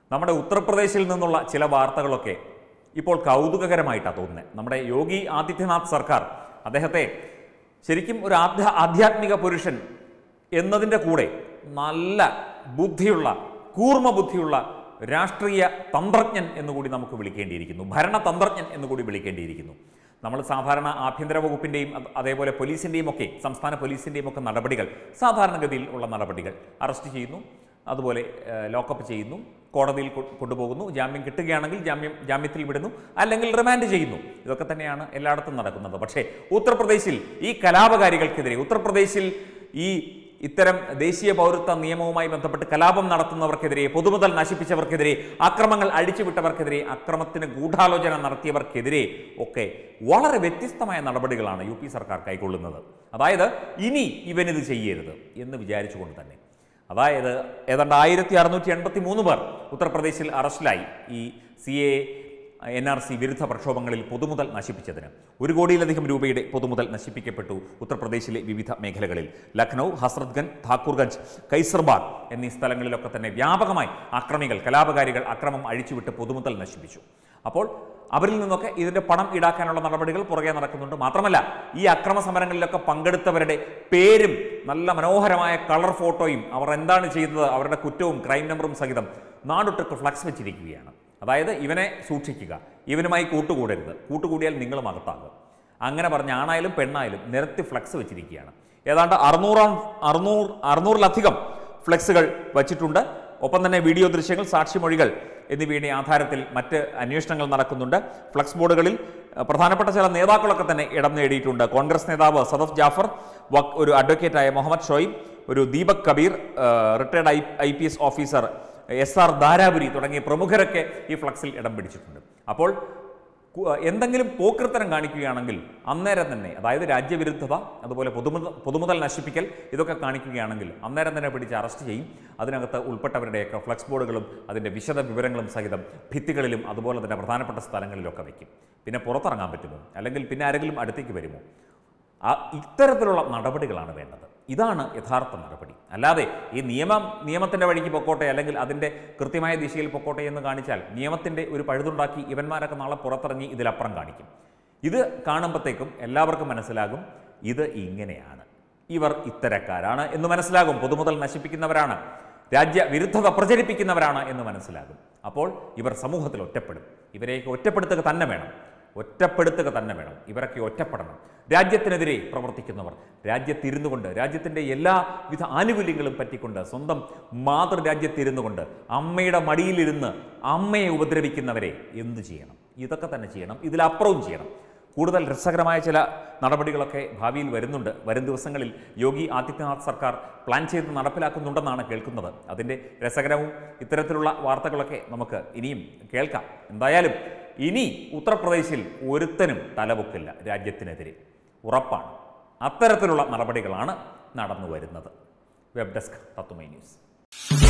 നമ്മുടെ ഉത്തർപ്രദേശിൽ നിന്നുള്ള ചില വാർത്തകളൊക്കെ ഇപ്പോൾ കൗതുകകരമായിട്ടാണ് തോന്നുന്നത് നമ്മുടെ യോഗി ആദിത്യനാഥ് സർക്കാർ അദ്ദേഹത്തെ ശരിക്കും ഒരു ആധ്യ ആധ്യാത്മിക പുരുഷൻ എന്നതിൻ്റെ കൂടെ നല്ല ബുദ്ധിയുള്ള കൂർമ്മ ബുദ്ധിയുള്ള രാഷ്ട്രീയ തന്ത്രജ്ഞൻ എന്നുകൂടി നമുക്ക് വിളിക്കേണ്ടിയിരിക്കുന്നു ഭരണതന്ത്രജ്ഞൻ എന്നുകൂടി വിളിക്കേണ്ടിയിരിക്കുന്നു നമ്മൾ സാധാരണ ആഭ്യന്തര വകുപ്പിൻ്റെയും അത് അതേപോലെ പോലീസിൻ്റെയും ഒക്കെ സംസ്ഥാന പോലീസിൻ്റെയും ഒക്കെ നടപടികൾ സാധാരണഗതിയിൽ ഉള്ള നടപടികൾ അറസ്റ്റ് ചെയ്യുന്നു അതുപോലെ ഏഹ്, ലോക്കപ്പ് ചെയ്യുന്നു കോടതിയിൽ കൊ- കൊണ്ടുപോകുന്നു ജാമ്യം കിട്ടുകയാണെങ്കിൽ ജാമ്യം ജാമ്യത്തിൽ വിടുന്നു അല്ലെങ്കിൽ റിമാൻഡ് ചെയ്യുന്നു ഇതൊക്കെ തന്നെയാണ് എല്ലായിടത്തും നടക്കുന്നത് പക്ഷേ ഉത്തർപ്രദേശിൽ ഈ കലാപകാരികൾക്കെതിരെ ഉത്തർപ്രദേശിൽ ഈ ഇത്തരം ദേശീയ പൗരത്വ നിയമവുമായി ബന്ധപ്പെട്ട് കലാപം നടത്തുന്നവർക്കെതിരെ പൊതുമുതൽ നശിപ്പിച്ചവർക്കെതിരെ അക്രമങ്ങൾ അഴിച്ചുവിട്ടവർക്കെതിരെ അക്രമത്തിന് ഗൂഢാലോചന നടത്തിയവർക്കെതിരെ ഒക്കെ വളരെ വ്യത്യസ്തമായ നടപടികളാണ് യു പി സർക്കാർ കൈക്കൊള്ളുന്നത് അതായത് ഇനി ഇവനിത് ചെയ്യരുത് എന്ന് വിചാരിച്ചുകൊണ്ട് തന്നെ അതായത് ഏതാണ്ട് ആയിരത്തി അറുന്നൂറ്റി എൺപത്തി മൂന്ന് പേർ ഉത്തർപ്രദേശിൽ അറസ്റ്റിലായി ഈ C A N R C വിരുദ്ധ പ്രക്ഷോഭങ്ങളിൽ പൊതുമുതൽ നശിപ്പിച്ചതിന് ഒരു കോടിയിലധികം രൂപയുടെ പൊതുമുതൽ നശിപ്പിക്കപ്പെട്ടു ഉത്തർപ്രദേശിലെ വിവിധ മേഖലകളിൽ ലക്നൗ ഹസ്രത്ഗഞ്ച് ഠാക്കൂർഗഞ്ച് കൈസർബാഗ് എന്നീ സ്ഥലങ്ങളിലൊക്കെ തന്നെ വ്യാപകമായി അക്രമികൾ കലാപകാരികൾ അക്രമം അഴിച്ചുവിട്ട് പൊതുമുതൽ നശിപ്പിച്ചു അപ്പോൾ അവരിൽ നിന്നൊക്കെ ഇതിന്റെ പണം ഈടാക്കാനുള്ള നടപടികൾ പുറകെ നടക്കുന്നുണ്ട് മാത്രമല്ല ഈ അക്രമ സമരങ്ങളിലൊക്കെ പങ്കെടുത്തവരുടെ പേരും നല്ല മനോഹരമായ കളർ ഫോട്ടോയും അവർ എന്താണ് ചെയ്തത് അവരുടെ കുറ്റവും ക്രൈം നമ്പറും സഹിതം നാടൊട്ടൊക്കെ ഫ്ലക്സ് വെച്ചിരിക്കുകയാണ് അതായത് ഇവനെ സൂക്ഷിക്കുക ഇവനുമായി കൂട്ടുകൂടരുത് കൂട്ടുകൂടിയാൽ നിങ്ങളും അകത്താകും അങ്ങനെ പറഞ്ഞ ആണായാലും പെണ്ണായാലും നിരത്തി ഫ്ലക്സ് വെച്ചിരിക്കുകയാണ് ഏതാണ്ട് അറുന്നൂറാം അറുന്നൂറ് അറുന്നൂറിലധികം ഫ്ലെക്സുകൾ വച്ചിട്ടുണ്ട് ഒപ്പം തന്നെ വീഡിയോ ദൃശ്യങ്ങൾ സാക്ഷിമൊഴികൾ എന്നിവയുടെ ആധാരത്തിൽ മറ്റ് അന്വേഷണങ്ങൾ നടക്കുന്നുണ്ട് ഫ്ലക്സ് ബോർഡുകളിൽ അഹ്, പ്രധാനപ്പെട്ട ചില നേതാക്കളൊക്കെ തന്നെ ഇടം നേടിയിട്ടുണ്ട് കോൺഗ്രസ് നേതാവ് സദഫ് ജാഫർ വക് ഒരു അഡ്വക്കേറ്റായ മുഹമ്മദ് ഷോയിബ് ഒരു Deepak Kabir retired I I P S officer S R Darapuri തുടങ്ങിയ പ്രമുഖരൊക്കെ ഈ ഫ്ലക്സിൽ ഇടം പിടിച്ചിട്ടുണ്ട് അപ്പോൾ കു- എന്തെങ്കിലും പോക്കൃത്തരം കാണിക്കുകയാണെങ്കിൽ അന്നേരം തന്നെ അതായത് രാജ്യവിരുദ്ധത അതുപോലെ പൊതുമുതൽ പൊതുമുതൽ നശിപ്പിക്കൽ ഇതൊക്കെ കാണിക്കുകയാണെങ്കിൽ അന്നേരം തന്നെ പിടിച്ച് അറസ്റ്റ് ചെയ്യും അതിനകത്ത് ഉൾപ്പെട്ടവരുടെയൊക്കെ ഫ്ലക്സ് ബോർഡുകളും അതിൻ്റെ വിശദ വിവരങ്ങളും സഹിതം ഭിത്തികളിലും അതുപോലെ തന്നെ പ്രധാനപ്പെട്ട സ്ഥലങ്ങളിലൊക്കെ വയ്ക്കും പിന്നെ പുറത്തിറങ്ങാൻ പറ്റുമോ അല്ലെങ്കിൽ പിന്നെ ആരെങ്കിലും അടുത്തേക്ക് വരുമോ ആ ഇത്തരത്തിലുള്ള നടപടികളാണ് വേണ്ടത് ഇതാണ് യഥാർത്ഥ നടപടി അല്ലാതെ ഈ നിയമം നിയമത്തിൻ്റെ വഴിക്ക് പൊക്കോട്ടെ അല്ലെങ്കിൽ അതിൻ്റെ കൃത്യമായ ദിശയിൽ പൊക്കോട്ടെ എന്ന് കാണിച്ചാൽ നിയമത്തിൻ്റെ ഒരു പഴുതുണ്ടാക്കി ഇവന്മാരൊക്കെ നാളെ പുറത്തിറങ്ങി ഇതിലപ്പുറം കാണിക്കും ഇത് കാണുമ്പോഴത്തേക്കും എല്ലാവർക്കും മനസ്സിലാകും ഇത് ഇങ്ങനെയാണ് ഇവർ ഇത്തരക്കാരാണ് എന്ന് മനസ്സിലാകും പൊതുമുതൽ നശിപ്പിക്കുന്നവരാണ് രാജ്യവിരുദ്ധത പ്രചരിപ്പിക്കുന്നവരാണ് എന്ന് മനസ്സിലാകും അപ്പോൾ ഇവർ സമൂഹത്തിൽ ഒറ്റപ്പെടും ഇവരെയൊക്കെ ഒറ്റപ്പെടുത്തുക തന്നെ വേണം ഒറ്റപ്പെടുത്തുക തന്നെ വേണം ഇവരൊക്കെ ഒറ്റപ്പെടണം രാജ്യത്തിനെതിരെ പ്രവർത്തിക്കുന്നവർ രാജ്യത്തിരുന്നു കൊണ്ട് രാജ്യത്തിൻ്റെ എല്ലാവിധ ആനുകൂല്യങ്ങളും പറ്റിക്കൊണ്ട് സ്വന്തം മാതൃരാജ്യത്തിരുന്നു കൊണ്ട് അമ്മയുടെ മടിയിലിരുന്ന് അമ്മയെ ഉപദ്രവിക്കുന്നവരെ എന്തു ചെയ്യണം ഇതൊക്കെ തന്നെ ചെയ്യണം ഇതിലപ്പുറവും ചെയ്യണം കൂടുതൽ രസകരമായ ചില നടപടികളൊക്കെ ഭാവിയിൽ വരുന്നുണ്ട് വരും ദിവസങ്ങളിൽ യോഗി ആദിത്യനാഥ് സർക്കാർ പ്ലാൻ ചെയ്ത് നടപ്പിലാക്കുന്നുണ്ടെന്നാണ് കേൾക്കുന്നത് അതിൻ്റെ രസകരവും ഇത്തരത്തിലുള്ള വാർത്തകളൊക്കെ നമുക്ക് ഇനിയും കേൾക്കാം എന്തായാലും ഇനി ഉത്തർപ്രദേശിൽ ഒരുത്തനും തലപൊക്കില്ല രാജ്യത്തിനെതിരെ ഉറപ്പാണ് അത്തരത്തിലുള്ള നടപടികളാണ് നടന്നു വരുന്നത് വെബ് ഡെസ്ക് തത്തുമൈ ന്യൂസ്